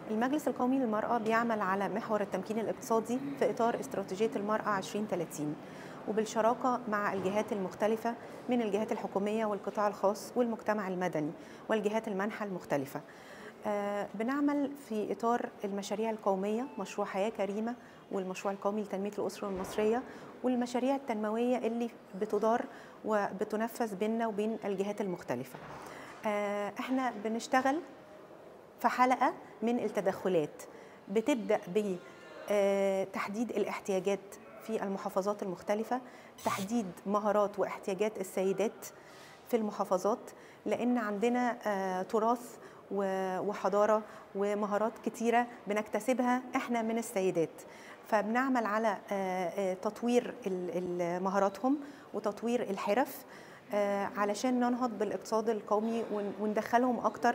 المجلس القومي للمرأة بيعمل على محور التمكين الاقتصادي في إطار استراتيجية المرأة 2030 وبالشراكة مع الجهات المختلفة من الجهات الحكومية والقطاع الخاص والمجتمع المدني والجهات المنحة المختلفة آه، بنعمل في إطار المشاريع القومية مشروع حياة كريمة والمشروع القومي لتنمية الأسرة المصرية والمشاريع التنموية اللي بتدار وبتنفذ بيننا وبين الجهات المختلفة آه، احنا بنشتغل في حلقة من التدخلات بتبدأ بتحديد الاحتياجات في المحافظات المختلفة تحديد مهارات واحتياجات السيدات في المحافظات لأن عندنا آه، تراث وحضارة ومهارات كتيرة بنكتسبها احنا من السيدات فبنعمل على آه، آه، تطوير مهاراتهم وتطوير الحرف آه، علشان ننهض بالاقتصاد القومي وندخلهم اكتر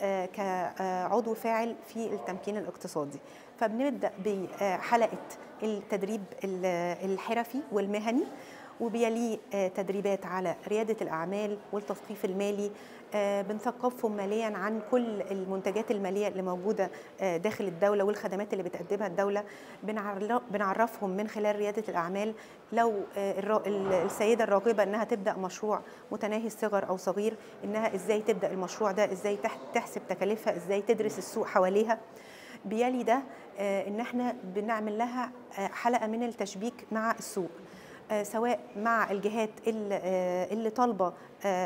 كعضو فاعل في التمكين الاقتصادي فبنبدا بحلقه التدريب الحرفي والمهني وبيليه تدريبات على ريادة الأعمال والتثقيف المالي بنثقفهم ماليا عن كل المنتجات المالية اللي موجودة داخل الدولة والخدمات اللي بتقدمها الدولة بنعرفهم من خلال ريادة الأعمال لو السيدة الراغبة أنها تبدأ مشروع متناهي الصغر أو صغير أنها إزاي تبدأ المشروع ده إزاي تحسب تكاليفها إزاي تدرس السوق حواليها بيلي ده ان احنا بنعمل لها حلقه من التشبيك مع السوق سواء مع الجهات اللي طالبه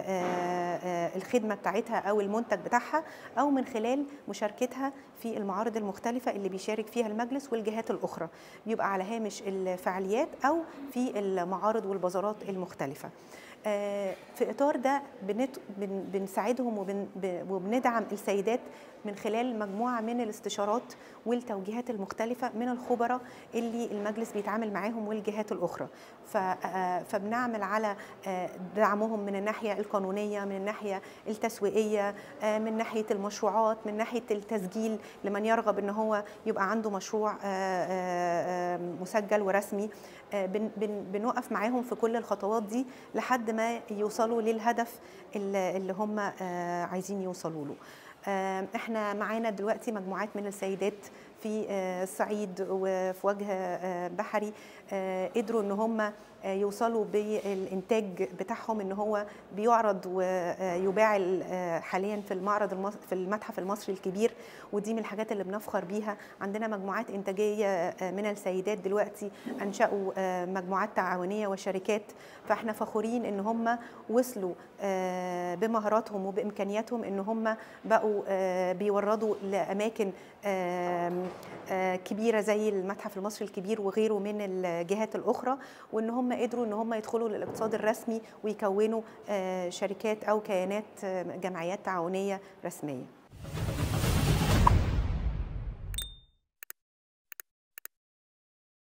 الخدمه بتاعتها او المنتج بتاعها او من خلال مشاركتها في المعارض المختلفه اللي بيشارك فيها المجلس والجهات الاخرى بيبقى على هامش الفعاليات او في المعارض والبازارات المختلفه في اطار ده بنساعدهم وبندعم السيدات من خلال مجموعه من الاستشارات والتوجيهات المختلفه من الخبراء اللي المجلس بيتعامل معاهم والجهات الاخرى فبنعمل على دعمهم من الناحيه القانونيه من الناحيه التسويقيه من ناحيه المشروعات من ناحيه التسجيل لمن يرغب ان هو يبقى عنده مشروع مسجل ورسمي بنوقف معاهم في كل الخطوات دي لحد ما يوصلوا للهدف اللي هم عايزين يوصلوا له احنا معانا دلوقتي مجموعات من السيدات في الصعيد وفي وجه بحري قدروا ان هم يوصلوا بالانتاج بتاعهم ان هو بيعرض ويباع حاليا في المعرض في المتحف المصري الكبير ودي من الحاجات اللي بنفخر بيها عندنا مجموعات انتاجيه من السيدات دلوقتي انشأوا مجموعات تعاونيه وشركات فاحنا فخورين ان هم وصلوا بمهاراتهم وبامكانياتهم ان هم بقوا بيوردوا لاماكن كبيره زي المتحف المصري الكبير وغيره من الجهات الاخرى وان هم قدروا ان هم يدخلوا للاقتصاد الرسمي ويكونوا شركات او كيانات جمعيات تعاونيه رسميه